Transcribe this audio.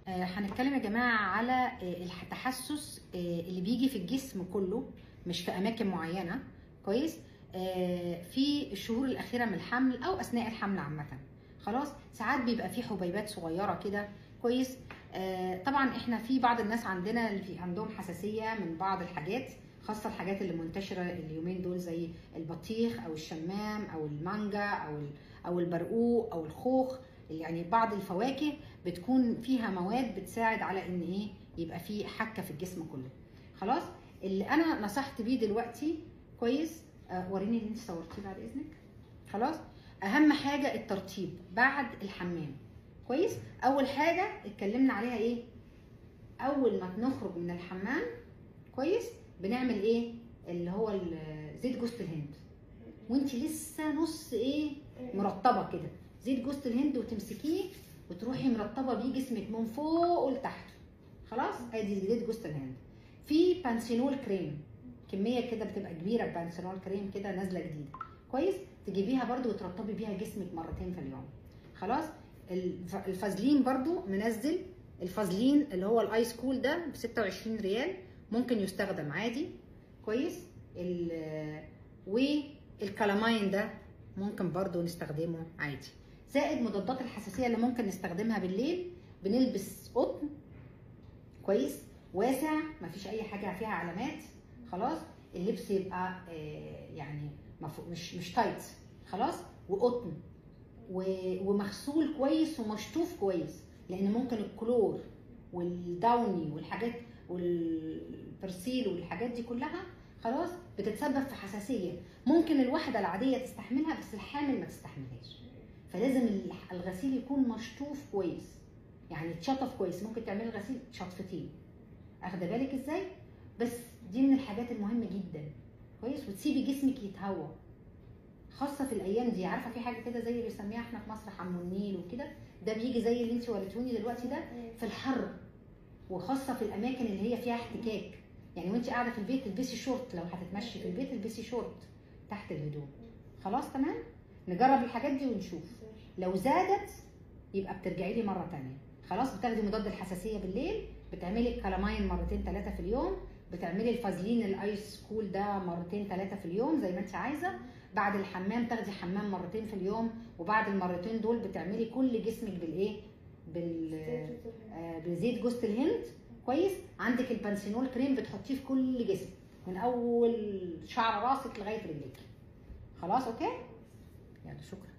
آه، هنتكلم يا جماعه على آه، التحسس آه، اللي بيجي في الجسم كله مش في اماكن معينه كويس آه، في الشهور الاخيره من الحمل او اثناء الحمل عامه خلاص ساعات بيبقى في حبيبات صغيره كده كويس آه، طبعا احنا في بعض الناس عندنا اللي في عندهم حساسيه من بعض الحاجات خاصه الحاجات اللي منتشره اليومين دول زي البطيخ او الشمام او المانجا او ال- او البرقوق او الخوخ يعني بعض الفواكه بتكون فيها مواد بتساعد على ان ايه يبقى في حكه في الجسم كله خلاص اللي انا نصحت بيه دلوقتي كويس آه وريني اللي انت صورتيه بعد اذنك خلاص اهم حاجه الترطيب بعد الحمام كويس اول حاجه اتكلمنا عليها ايه اول ما نخرج من الحمام كويس بنعمل ايه اللي هو ال- زيت جوز الهند وانت لسه نص ايه مرطبه كده زيت جوز الهند وتمسكيه وتروحي مرطبه بيه جسمك من فوق لتحت خلاص ادي زيت جوز الهند في بانسينول كريم كميه كده بتبقى كبيره بانسينول كريم كده نازله جديده كويس تجيبيها برده وترطبي بيها جسمك مرتين في اليوم خلاص الف- الفازلين برضو منزل الفازلين اللي هو الايس كول ده ب 26 ريال ممكن يستخدم عادي كويس ال- والكلاماين ده ممكن برضو نستخدمه عادي زائد مضادات الحساسيه اللي ممكن نستخدمها بالليل بنلبس قطن كويس واسع مفيش اي حاجه فيها علامات خلاص اللبس يبقى آه، يعني مفو- مش مش تايت خلاص وقطن و- ومغسول كويس ومشطوف كويس لان ممكن الكلور والداوني والحاجات والبرسيل والحاجات دي كلها خلاص بتتسبب في حساسيه ممكن الواحده العاديه تستحملها بس الحامل ما تستحملهاش فلازم الح- الغسيل يكون مشطوف كويس يعني اتشطف كويس ممكن تعملي الغسيل شطفتين اخده بالك ازاي بس دي من الحاجات المهمه جدا كويس وتسيبي جسمك يتهوى خاصه في الايام دي عارفه في حاجه كده زي اللي بنسميها احنا في مصر حم النيل وكده ده بيجي زي اللي انت وريتوني دلوقتي ده في الحر وخاصه في الاماكن اللي هي فيها احتكاك يعني وانت قاعده في البيت البسي شورت لو هتتمشي في البيت البسي شورت تحت الهدوم خلاص تمام نجرب الحاجات دي ونشوف لو زادت يبقى بترجعي لي مره تانية خلاص بتاخدي مضاد الحساسيه بالليل بتعملي الكلاماين مرتين ثلاثه في اليوم بتعملي الفازلين الايس كول ده مرتين ثلاثه في اليوم زي ما انت عايزه بعد الحمام تاخدي حمام مرتين في اليوم وبعد المرتين دول بتعملي كل جسمك بالايه بال آه، بزيت جوز الهند كويس عندك البانسينول كريم بتحطيه في كل جسم من اول شعر راسك لغايه رجليك خلاص اوكي يلا شكرا